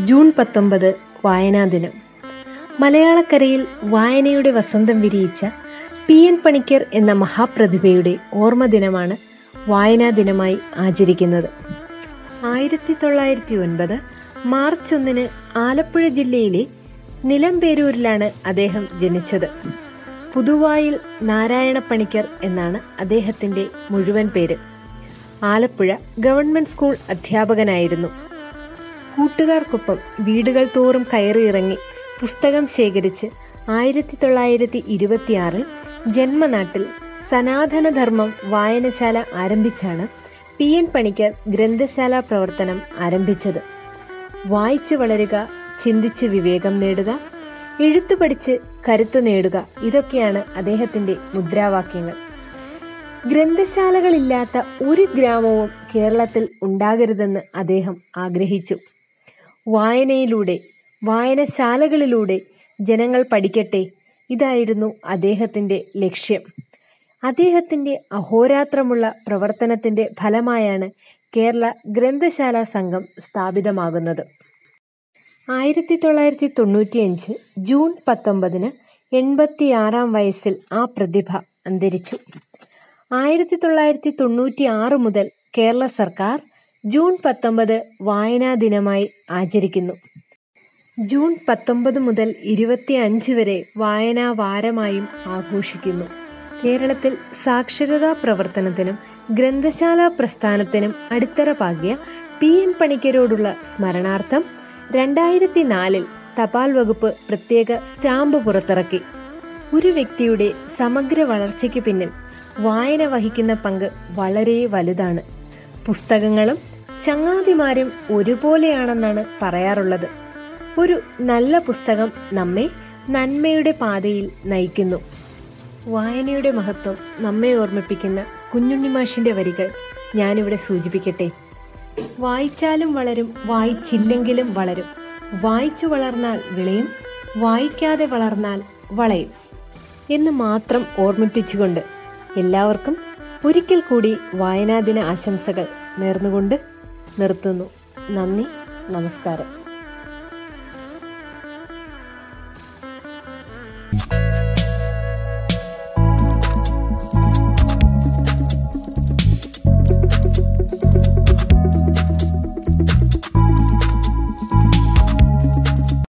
June പത്തൊമ്പത് വായനാ ദിനം മലയാളക്കരയിൽ വായനയുടെ വസന്തം വിരിയിച്ച പി എൻ പണിക്കർ എന്ന മഹാപ്രതിഭയുടെ ഓർമ്മ ദിനമാണ് വായനാ ദിനമായി ആചരിക്കുന്നത് ആയിരത്തി തൊള്ളായിരത്തി ഒൻപത് മാർച്ച് ഒന്നിന് ആലപ്പുഴ ജില്ലയിലെ നിലമ്പേരൂരിലാണ് അദ്ദേഹം ജനിച്ചത് പുതുവായിൽ നാരായണ പണിക്കർ എന്നാണ് അദ്ദേഹത്തിൻ്റെ മുഴുവൻ പേര് ആലപ്പുഴ ഗവൺമെൻറ് സ്കൂൾ അധ്യാപകനായിരുന്നു കൂട്ടുകാർക്കൊപ്പം വീടുകൾ തോറും കയറിയിറങ്ങി പുസ്തകം ശേഖരിച്ച് ആയിരത്തി തൊള്ളായിരത്തി ഇരുപത്തിയാറിൽ ജന്മനാട്ടിൽ സനാതനധർമ്മം വായനശാല ആരംഭിച്ചാണ് പി എൻ പണിക്കർ ഗ്രന്ഥശാല പ്രവർത്തനം ആരംഭിച്ചത് വായിച്ചു വളരുക ചിന്തിച്ച് വിവേകം നേടുക എഴുത്തു പഠിച്ച് കരുത്തു നേടുക ഇതൊക്കെയാണ് അദ്ദേഹത്തിൻ്റെ മുദ്രാവാക്യങ്ങൾ ഗ്രന്ഥശാലകളില്ലാത്ത ഒരു ഗ്രാമവും കേരളത്തിൽ ഉണ്ടാകരുതെന്ന് അദ്ദേഹം ആഗ്രഹിച്ചു വായനയിലൂടെ വായനശാലകളിലൂടെ ജനങ്ങൾ പഠിക്കട്ടെ ഇതായിരുന്നു അദ്ദേഹത്തിൻ്റെ ലക്ഷ്യം അദ്ദേഹത്തിൻ്റെ അഹോരാത്രമുള്ള പ്രവർത്തനത്തിൻ്റെ ഫലമായാണ് കേരള ഗ്രന്ഥശാല സംഘം സ്ഥാപിതമാകുന്നത് ആയിരത്തി തൊള്ളായിരത്തി തൊണ്ണൂറ്റിയഞ്ച് ജൂൺ പത്തൊമ്പതിന് എൺപത്തിയാറാം വയസ്സിൽ ആ പ്രതിഭ അന്തരിച്ചു ആയിരത്തി തൊള്ളായിരത്തി തൊണ്ണൂറ്റി ആറ് മുതൽ കേരള സർക്കാർ ജൂൺ പത്തൊമ്പത് വായനാ ദിനമായി ആചരിക്കുന്നു ജൂൺ പത്തൊമ്പത് മുതൽ ഇരുപത്തി അഞ്ച് വരെ വായനാ വാരമായും ആഘോഷിക്കുന്നു കേരളത്തിൽ സാക്ഷരതാ പ്രവർത്തനത്തിനും ഗ്രന്ഥശാല പ്രസ്ഥാനത്തിനും അടിത്തറ പാകിയ പി എൻ പണിക്കരോടുള്ള സ്മരണാർത്ഥം രണ്ടായിരത്തി നാലിൽ തപാൽ വകുപ്പ് പ്രത്യേക സ്റ്റാമ്പ് പുറത്തിറക്കി ഒരു വ്യക്തിയുടെ സമഗ്ര വളർച്ചയ്ക്ക് പിന്നിൽ വായന വഹിക്കുന്ന പങ്ക് വളരെ വലുതാണ് പുസ്തകങ്ങളും ചങ്ങാതിമാരും ഒരുപോലെയാണെന്നാണ് പറയാറുള്ളത് ഒരു നല്ല പുസ്തകം നമ്മെ നന്മയുടെ പാതയിൽ നയിക്കുന്നു വായനയുടെ മഹത്വം നമ്മെ ഓർമ്മിപ്പിക്കുന്ന കുഞ്ഞുണ്ണിമാഷിൻ്റെ വരികൾ ഞാനിവിടെ സൂചിപ്പിക്കട്ടെ വായിച്ചാലും വളരും വായിച്ചില്ലെങ്കിലും വളരും വായിച്ചു വളർന്നാൽ വിളയും വായിക്കാതെ വളർന്നാൽ വളയും എന്ന് മാത്രം ഓർമ്മിപ്പിച്ചുകൊണ്ട് എല്ലാവർക്കും ഒരിക്കൽ കൂടി വായനാദിന ആശംസകൾ നേർന്നുകൊണ്ട് നിർത്തുന്നു നന്ദി നമസ്കാരം